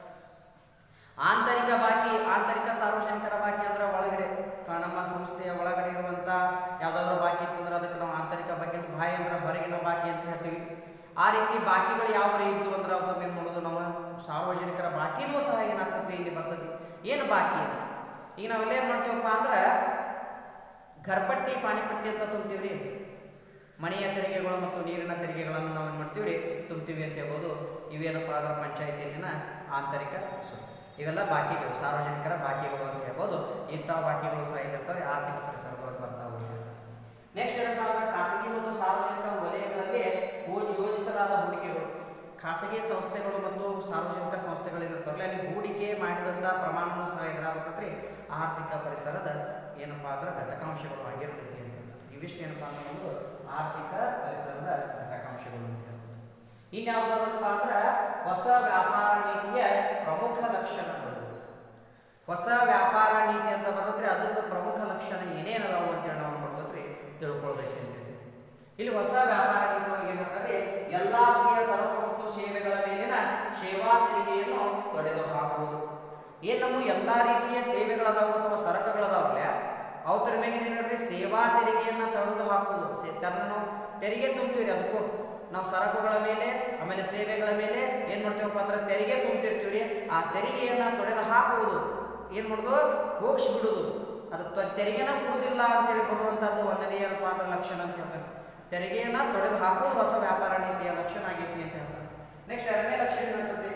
ಆಂತರಿಕ ಬಾಕಿ ಆಂತರಿಕ ಸಾರ್ವಜನಿಕರ ಬಾಕಿ ಅಂದ್ರೆ ಒಳಗಡೆ ಕ- ನಮ್ಮ ಸಂಸ್ಥೆಯ ಒಳಗಡೆ ಇರುವಂತ ಯಾವ್ದಾದ್ರು ಬಾಕಿ ಇತ್ತಂದ್ರೆ ಅದಕ್ಕೆ ನಾವು ಆಂತರಿಕ ಬಾಕಿ ಅಂತ ಬಾಯಿ ಅಂದ್ರೆ ಹೊರಗಿನ ಬಾಕಿ ಅಂತ ಹೇಳ್ತೀವಿ ಆ ರೀತಿ ಬಾಕಿಗಳು ಯಾವ ರೀತಿ ಇದ್ದು ಅಂದ್ರೆ ಅವ್ರು ಏನ್ ಮಾಡೋದು ನಮ್ಮ ಸಾರ್ವಜನಿಕರ ಬಾಕಿನೂ ಸಹ ಏನಾಗ್ತದೆ ಇಲ್ಲಿ ಬರ್ತದೆ ಏನು ಬಾಕಿ ಅದು? ಈಗ ನಾವೆಲ್ಲ ಏನ್ ಮಾಡ್ತೀವಪ್ಪ ಅಂದ್ರೆ ಘರ್ಪಟ್ಟಿ ಪಾನಿಪಟ್ಟಿ ಅಂತ ತುಂಬ್ತೀವ್ರಿ ಮನೆಯ ತೆರಿಗೆಗಳು ಮತ್ತು ನೀರಿನ ತೆರಿಗೆಗಳನ್ನು ನಾವು ಏನು ಮಾಡ್ತೀವಿ ರೀ ತುಂಬ್ತೀವಿ ಅಂತ ಹೇಳ್ಬೋದು ಇವೇನಪ್ಪ ಅಂದ್ರೆ ಪಂಚಾಯತಿಯಲ್ಲಿನ ಆಂತರಿಕ ಸುತ್ತು ಇವೆಲ್ಲ ಬಾಕಿಗಳು ಸಾರ್ವಜನಿಕರ ಬಾಕಿಗಳು ಅಂತ ಹೇಳ್ಬೋದು ಇಂಥ ಬಾಕಿಗಳು ಸಹ ಏನಿರ್ತಾವೆ ಆರ್ಥಿಕ ಪರಿಸರದೊಳಗೆ ಬರ್ತಾವೆ ನೆಕ್ಸ್ಟ್ ಏನಪ್ಪ ಅಂದ್ರೆ ಖಾಸಗಿ ಮತ್ತು ಸಾರ್ವಜನಿಕ ವಲಯಗಳಲ್ಲಿ ಹೂ- ಯೋಜಿಸಲಾದ ಹೂಡಿಕೆಗಳು ಖಾಸಗಿ ಸಂಸ್ಥೆಗಳು ಮತ್ತು ಸಾರ್ವಜನಿಕ ಸಂಸ್ಥೆಗಳಿರ್ತಾವಲ್ಲ ಅಲ್ಲಿ ಹೂಡಿಕೆ ಮಾಡಿದಂಥ ಪ್ರಮಾಣವೂ ಸಹ ಎದುರಾಗುತ್ತದೆ ಆರ್ಥಿಕ ಪರಿಸರದ ಏನಪ್ಪಾ ಅಂದ್ರೆ ಘಟಕಾಂಶಗಳು ಆಗಿರ್ತೈತಿ ಅಂತ ಇವಿಷ್ಟು ಏನಪ್ಪಾ ಅಂದ್ರೆ ಒಂದು ಆರ್ಥಿಕ ಪರಿಸರದ ಘಟಕಾಂಶಗಳು ಅಂತ ಹೇಳ್ಬೋದು ಇನ್ಯಾವುದಪ್ಪ ಅಂದ್ರೆ ಹೊಸ ವ್ಯಾಪಾರ ನೀತಿಯ ಪ್ರಮುಖ ಲಕ್ಷಣಗಳು ಹೊಸ ವ್ಯಾಪಾರ ನೀತಿ ಅಂತ ಬರ್ತದ್ರಿ ಅದರದ ಪ್ರಮುಖ ಲಕ್ಷಣ ಏನೇನದಾವು ಅಂತೇಳಿ ನಾವು ನೋಡೋದ್ರಿ ತಿಳ್ಕೊಳ್ಳೋದೈತಿ ಅಂತ ಹೇಳಿ. ಇಲ್ಲಿ ಹೊಸ ವ್ಯಾಪಾರ ನೀತಿ ಒಳಗೆ ಏನಂತಾರೆ ಎಲ್ಲಾ ಬಗೆಯ ಸರಕು ಮತ್ತು ಸೇವೆಗಳ ಮೇಲಿನ ಸೇವಾ ತೆರಿಗೆಯನ್ನು ತೊಡೆದು ಹಾಕುವುದು ಏನ್ ನಮ್ಮ ಎಲ್ಲಾ ರೀತಿಯ ಸೇವೆಗಳದಾವ ಅಥವಾ ಸರಕುಗಳದಾವಲ್ಲ ಅವತರ ಮೇಲೆ ಏನ್ ನೋಡ್ರಿ ಸೇವಾ ತೆರಿಗೆಯನ್ನ ತೊಡೆದು ಹಾಕುವುದು ಸೇ- ತರ- ನಾವು ತೆರಿಗೆ ತುಂಬ್ತೀವಿ ಅದಕ್ಕೂ ನಾವು ಸರಕುಗಳ ಮೇಲೆ ಆಮೇಲೆ ಸೇವೆಗಳ ಮೇಲೆ ಏನ್ ಮಾಡ್ತೀವಪ್ಪ ಅಂದ್ರೆ ತೆರಿಗೆ ತುಂಬ್ತಿರ್ತೀವ್ರಿ ಆ ತೆರಿಗೆಯನ್ನ ತೊಡೆದು ಹಾಕುವುದು ಏನ್ ಮಾಡುದು ಹೋಗ್ಸಿ ಬಿಡುದು ಅದು ತ- ತೆರಿಗೆನ ಕೊಡುದಿಲ್ಲ ಅಂತೇಳಿ ಬರುವಂತದ್ದು ಒಂದನೇ ಏನಪ್ಪಾ ಅಂದ್ರೆ ಲಕ್ಷಣ ಅಂತ ಹೇಳ್ತಾರೆ ತೆರಿಗೆಯನ್ನ ತೊಡೆದು ಹಾಕುವುದು ಹೊಸ ವ್ಯಾಪಾರ ನೀತಿಯ ಲಕ್ಷಣ ಆಗೈತಿ ಅಂತ ಹೇಳ್ತಾರೆ ನೆಕ್ಸ್ಟ್ ಎರಡನೇ ಲಕ್ಷಣ ಏನಂತಂದ್ರೆ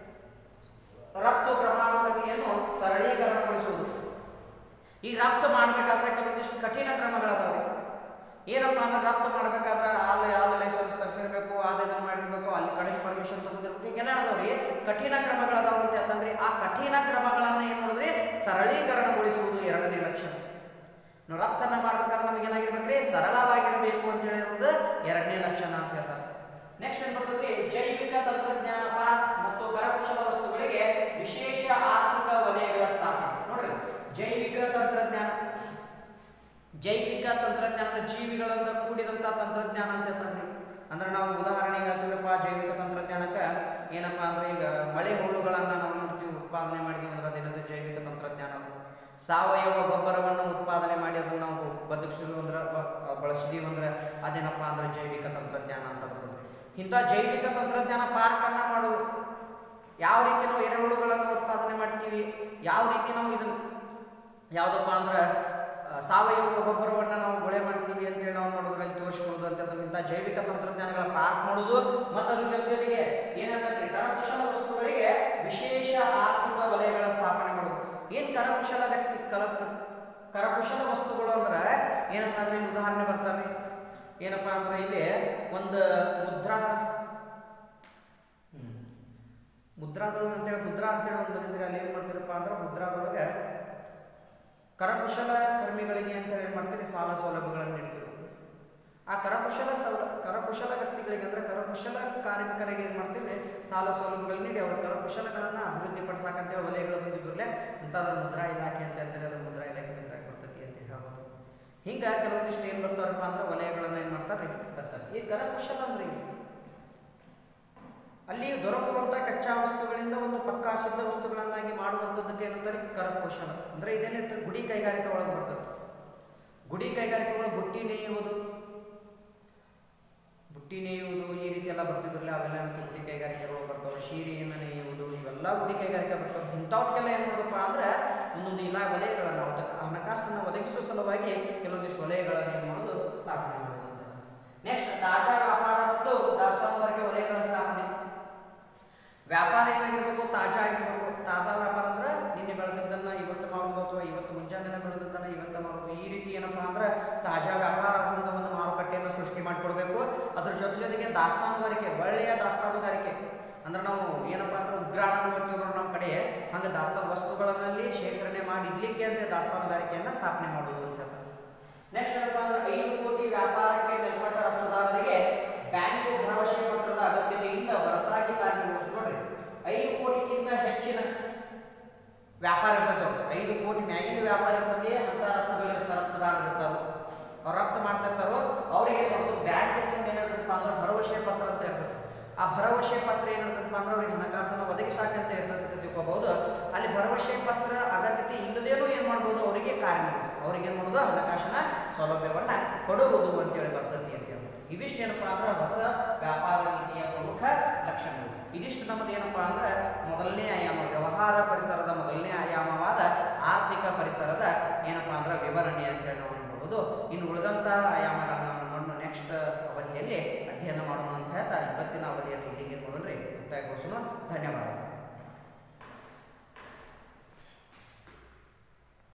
ರಫ್ತು ಕ್ರಮಾನುಗತಿಯನ್ನು ಸರಳೀಕರಣಗೊಳಿಸುವುದು ಈ ರಫ್ತು ಮಾಡ್ಬೇಕಾದ್ರೆ ಕೆಲವೊಂದಿಷ್ಟು ಕಠಿಣ ಕ್ರಮಗಳದಾವೆ ಏನಪ್ಪಾ ಅಂದ್ರೆ ರಫ್ತು ಮಾಡ್ಬೇಕಾದ್ರೆ ಅಲ್ಲಿ ಅಲ್ಲಿ ಲೈಸೆನ್ಸ್ ತರಿಸಿರ್ಬೇಕು ಅದು ಇದನ್ನ ಮಾಡಿರ್ಬೇಕು ಅಲ್ಲಿ ಕಡೆ ಪರ್ಮಿಷನ್ ತಗೊಂಡಿರ್ಬೇಕು ಹೀಗೆಲ್ಲ ಅದಾವ್ರಿ ಕಠಿಣ ಕ್ರಮಗಳದಾವ ಅಂತ ಅಂತಂದ್ರೆ ಆ ಕಠಿಣ ಕ್ರಮಗಳನ್ನ ಏನ್ ಮಾಡಿದ್ರಿ ಸರಳೀಕರಣಗೊಳಿಸುವುದು ಎರಡನೇ ಲಕ್ಷಣ ನಾವು ರಫ್ತನ್ನ ಮಾಡ್ಬೇಕಾದ್ರೆ ನಮಗೆ ಏನಾಗಿರ್ಬೇಕ್ರಿ ಸರಳವಾಗಿರಬೇಕು ಅಂತ ಹೇಳಿ ಅನ್ನೋದು ಎರಡನೇ ಲಕ್ಷಣ ಅಂತ ಹೇಳ್ತಾರೆ ನೆಕ್ಸ್ಟ್ ಏನ್ ಬರ್ತದ್ರಿ ಜೈವಿಕ ತಂತ್ರಜ್ಞಾನ ಪಾರ್ಕ್ ಮತ್ತು ಕರಕುಶಲ ವಸ್ತುಗಳಿಗೆ ವಿಶೇಷ ಆರ್ಥಿಕ ವಲಯಗಳ ಸ್ಥಾಪನೆ ನೋಡ್ರಿ ಜೈವಿಕ ತಂತ್ರಜ್ಞಾನ ಜೈವಿಕ ತಂತ್ರಜ್ಞಾನದ ಜೀವಿಗಳಿಂದ ಕೂಡಿದಂತ ತಂತ್ರಜ್ಞಾನ ಅಂತ ಹೇಳ್ತಾರೆ ಅಂದ್ರೆ ನಾವು ಉದಾಹರಣೆಗೆ ಹೇಳ್ತೀವಪ್ಪ ಜೈವಿಕ ತಂತ್ರಜ್ಞಾನಕ್ಕೆ ಏನಪ್ಪಾ ಅಂದ್ರೆ ಈಗ ಮಳೆ ಹುಳುಗಳನ್ನ ನಾವು ನೋಡ್ತೀವಿ ಉತ್ಪಾದನೆ ಮಾಡಿದೀವಿ ಅಂದ್ರೆ ಅದೇನಂದ್ರೆ ಜೈವಿಕ ತಂತ್ರಜ್ಞಾನ ಸಾವಯವ ಗೊಬ್ಬರವನ್ನು ಉತ್ಪಾದನೆ ಮಾಡಿ ಅದನ್ನ ನಾವು ಬದುಕಿಸಿದ್ವಿ ಅಂದ್ರೆ ಬ- ಬಳಸಿದೀವಿ ಅಂದ್ರೆ ಅದೇನಪ್ಪಾ ಅಂದ್ರೆ ಜೈವಿಕ ತಂತ್ರಜ್ಞಾನ ಅಂತ ಬರ್ತದೆ ಇಂಥ ಜೈವಿಕ ತಂತ್ರಜ್ಞಾನ ಪಾರ್ಕ್ ಅನ್ನ ಮಾಡೋದು ಯಾವ ರೀತಿ ನಾವು ಎರೆಹುಳುಗಳನ್ನು ಉತ್ಪಾದನೆ ಮಾಡ್ತೀವಿ ಯಾವ ರೀತಿ ನಾವು ಇದನ್ನ ಯಾವ್ದಪ್ಪ ಅಂದ್ರೆ ಆ, ಸಾವಯವ ಗೊಬ್ಬರವನ್ನ ನಾವು ಬೆಳೆ ಮಾಡ್ತೀವಿ ಅಂತೇಳಿ ನಾವು ನೋಡೋದ್ರಲ್ಲಿ ತೋರಿಸ್ಕೊಳ್ಳೋದು ಅಂತ ಜೈವಿಕ ತಂತ್ರಜ್ಞಾನಗಳ ಪಾರ್ಕ್ ಮಾಡೋದು ಮತ್ತು ಅದ್ರ ಜೊತೆ ಜೊತೆಗೆ ಏನಂತಂದ್ರೆ ಕರಕುಶಲ ವಸ್ತುಗಳಿಗೆ ವಿಶೇಷ ಆರ್ಥಿಕ ವಲಯಗಳ ಸ್ಥಾಪನೆ ಮಾಡೋದು ಏನ್ ಕರಕುಶಲ ವ್ಯಕ್ತಿ ಕಲ ಕರಕುಶಲ ವಸ್ತುಗಳು ಅಂದ್ರೆ ಏನಪ್ಪಾ ಅಂದ್ರೆ ಇಲ್ಲಿ ಉದಾಹರಣೆ ಬರ್ತಾರೆ ಏನಪ್ಪಾ ಅಂದ್ರೆ ಇಲ್ಲಿ ಒಂದು ಮುದ್ರಾ ಹ್ಮ್. ಮುದ್ರಾದೊಳಗೆ ಅಂತೇಳಿ ಮುದ್ರಾ ಅಂತೇಳಿ ಒಂದು ಬಂದಿದ್ರೆ ಅಲ್ಲಿ ಏನು ಮಾಡ್ತೀರಪ್ಪ ಅಂದ್ರೆ ಮುದ್ರಾದೊಳಗೆ ಕರಕುಶಲ ಕರ್ಮಿಗಳಿಗೆ ಅಂತ ಏನು ಮಾಡ್ತೀರಿ ಸಾಲ ಸೌಲಭ್ಯಗಳನ್ನು ನೀಡ್ತೀವಿ ಆ ಕರಕುಶಲ ಸೌಲ ಕರಕುಶಲ ವ್ಯಕ್ತಿಗಳಿಗೆ ಅಂದ್ರೆ ಕರಕುಶಲ ಕಾರ್ಮಿಕರಿಗೆ ಏನು ಮಾಡ್ತೀವಿ ಸಾಲ ಸೌಲಭ್ಯಗಳು ನೀಡಿ ಅವರ ಕರಕುಶಲಗಳನ್ನು ಅಭಿವೃದ್ಧಿ ಪಡಿಸಾಕಂತೇಳಿ ವಲಯಗಳು ಬಂದಿದ್ರಲ್ಲೇ ಅಂಥದ್ರ ಮುದ್ರಾ ಇಲಾಖೆ ಅಂತ ಅಂತಾರೆ ಅದ್ರ ಮುದ್ರಾ ಇಲಾಖೆ ಇದ್ರಾಗ ಬರ್ತೈತಿ ಅಂತ ಹೇಳ್ಬೋದು ಹಿಂಗ ಕೆಲವೊಂದಿಷ್ಟು ಏನು ಬರ್ತಾರಪ್ಪ ಅಂದ್ರೆ ವಲಯಗಳನ್ನ ಏನು ಮಾಡ್ತಾರೆ ತರ್ತಾರೆ ಈ ಕರಕುಶಲ ಅಂದ್ರೆ ಏನು ಅಲ್ಲಿ ದೊರಕುವಂತ ಕಚ್ಚಾ ವಸ್ತುಗಳಿಂದ ಒಂದು ಪಕ್ಕಾ ಸಿದ್ಧ ವಸ್ತುಗಳನ್ನಾಗಿ ಮಾಡುವಂಥದ್ದಕ್ಕೆ ಏನಂತಾರೆ ಕರಕುಶಲ ಅಂದ್ರೆ ಇದೇನಿರ್ತದೆ ಗುಡಿ ಕೈಗಾರಿಕೆ ಒಳಗೆ ಬರ್ತದೆ ಗುಡಿ ಕೈಗಾರಿಕೆ ಒಳಗೆ ಬುಟ್ಟಿ ನೇಯುವುದು ಬುಟ್ಟಿ ನೇಯುವುದು ಈ ರೀತಿ ಎಲ್ಲ ಬರ್ತಿದ್ರಲ್ಲ ಅವೆಲ್ಲ ಏನಂತ ಗುಡಿ ಕೈಗಾರಿಕೆಗಳು ಬರ್ತಾವೆ ಸೀರೆಯನ್ನು ನೇಯುವುದು ಇವೆಲ್ಲ ಗುಡಿ ಕೈಗಾರಿಕೆ ಬರ್ತಾವೆ ಇಂಥವಕ್ಕೆಲ್ಲ ಏನು ಮಾಡೋದಪ್ಪ ಅಂದ್ರೆ ಒಂದೊಂದು ಇಲಾ ವಲಯಗಳನ್ನು ಅದಕ್ಕೆ ಹಣಕಾಸನ್ನು ಒದಗಿಸುವ ಸಲುವಾಗಿ ಕೆಲವೊಂದಿಷ್ಟು ವಲಯಗಳನ್ನು ಏನು ಮಾಡೋದು ಸ್ಥಾಪನೆ ಮಾಡುವುದು ನೆಕ್ಸ್ಟ್ ತಾಜಾ ವ್ಯಾಪಾರ ಮತ್ತು ದಾಸ್ತಾನುಗಾರಿಕೆ ವಲಯಗಳ ಸ್ಥಾಪನೆ ವ್ಯಾಪಾರ ಏನಾಗಿರ್ಬೇಕು ತಾಜಾ ಆಗಿರ್ಬೇಕು ತಾಜಾ ವ್ಯಾಪಾರ ಅಂದ್ರೆ ನಿನ್ನೆ ಬೆಳೆದದ್ದನ್ನ ಇವತ್ತು ಮಾಡೋದು ಅಥವಾ ಇವತ್ತು ಮುಂಜಾನೆ ಬೆಳೆದದ್ದನ್ನ ಇವತ್ತು ಮಾಡೋದು ಈ ರೀತಿ ಏನಪ್ಪಾ ಅಂದ್ರೆ ತಾಜಾ ವ್ಯಾಪಾರ ಆಗುವಂತ ಒಂದು ಮಾರುಕಟ್ಟೆಯನ್ನು ಸೃಷ್ಟಿ ಮಾಡಿಕೊಡ್ಬೇಕು ಅದ್ರ ಜೊತೆ ಜೊತೆಗೆ ದಾಸ್ತಾನುಗಾರಿಕೆ ಒಳ್ಳೆಯ ದಾಸ್ತಾನುಗಾರಿಕೆ ಅಂದ್ರೆ ನಾವು ಏನಪ್ಪಾ ಅಂದ್ರೆ ಉಗ್ರಾಣ ಮಾಡ್ತೀವಿ ನೋಡಿ ನಮ್ಮ ಕಡೆ ಹಂಗೆ ದಾಸ್ತಾನು ವಸ್ತುಗಳಲ್ಲಿ ಶೇಖರಣೆ ಮಾಡಿ ಇಡ್ಲಿಕ್ಕೆ ಅಂತ ದಾಸ್ತಾನುಗಾರಿಕೆಯನ್ನ ಸ್ಥಾಪನೆ ಮಾಡುವುದು ಅಂತ ಹೇಳ್ತಾರೆ ನೆಕ್ಸ್ಟ್ ಏನಪ್ಪಾ ಅಂದ್ರೆ ಐದು ಕೋಟಿ ವ್ಯಾಪಾರಕ್ಕೆ ಮೇಲ್ಪಟ್ಟ ರಫ್ತುದಾರರಿಗೆ ಬ್ಯಾಂಕ್ ಭರವಸೆ ಪತ್ರದ ಅಗತ್ಯತೆಯಿಂದ ಹೊರತಾಗಿ ಕಾರ್ಯನಿರ್ವಹಿಸಿ ನೋಡ್ರಿ ಐದು ಕೋಟಿಗಿಂತ ಹೆಚ್ಚಿನ ವ್ಯಾಪಾರ ಇರ್ತದೆ ಅವ್ರು. ಐದು ಕೋಟಿ ಮ್ಯಾಗಿನ ವ್ಯಾಪಾರ ಇರ್ತದೆ ಅಂತ ರಫ್ತುಗಳು ಇರ್ತಾರೆ ರಫ್ತುದಾರರು ಇರ್ತಾರೋ ಅವ್ರು ರಫ್ತು ಮಾಡ್ತಾ ಇರ್ತಾರೋ ಅವ್ರಿಗೆ ಏನು ಮಾಡೋದು ಬ್ಯಾಂಕ್ ಏನಿರ್ತದಪ್ಪ ಅಂದ್ರೆ ಭರವಸೆ ಪತ್ರ ಅಂತ ಇರ್ತದೆ ಆ ಭರವಸೆ ಪತ್ರ ಏನಿರ್ತದಪ್ಪ ಅಂದ್ರೆ ಅವ್ರಿಗೆ ಹಣಕಾಸನ್ನು ಒದಗಿಸಾಕಂತ ಇರ್ತದೆ ಅಂತ ತಿಳ್ಕೊಬಹುದು ಅಲ್ಲಿ ಭರವಸೆ ಪತ್ರ ಅಗತ್ಯತೆ ಇಲ್ಲದೇನೂ ಏನು ಮಾಡ್ಬೋದು ಅವರಿಗೆ ಕಾರ್ಯನಿರ್ವಹಿಸಿ ಅವ್ರಿಗೆ ಏನು ಮಾಡೋದು ಹಣಕಾಸಿನ ಸೌಲಭ್ಯವನ್ನ ಕೊಡುವುದು ಅಂತೇಳಿ ಬರ್ತದೆ ಅಂತ ಹೇಳ್ಬೋದು ಇವಿಷ್ಟು ಏನಪ್ಪಾ ಅಂದ್ರೆ ಹೊಸ ವ್ಯಾಪಾರ ನೀತಿಯ ಪ್ರಮುಖ ಲಕ್ಷಣಗಳು ಇದಿಷ್ಟು ನಮ್ಮದು ಏನಪ್ಪಾ ಅಂದ್ರೆ ಮೊದಲನೇ ಆಯಾಮ ವ್ಯವಹಾರ ಪರಿಸರದ ಮೊದಲನೇ ಆಯಾಮವಾದ ಆರ್ಥಿಕ ಪರಿಸರದ ಏನಪ್ಪಾ ಅಂದ್ರೆ ವಿವರಣೆ ಅಂತ ಹೇಳಿ ನಾವು ನೋಡಬಹುದು ಇನ್ನು ಉಳಿದಂತ ಆಯಾಮಗಳನ್ನ ನಾವು ನೆಕ್ಸ್ಟ್ ಅವಧಿಯಲ್ಲಿ ಅಧ್ಯಯನ ಮಾಡೋಣ ಅಂತ ಹೇಳ್ತಾ ಇವತ್ತಿನ ಅವಧಿಯನ್ನು ಇಲ್ಲಿಗೆ ನೋಡೋಣ್ರಿ ಮುಕ್ತಾಯಗೊಳಿಸೋಣ ಧನ್ಯವಾದ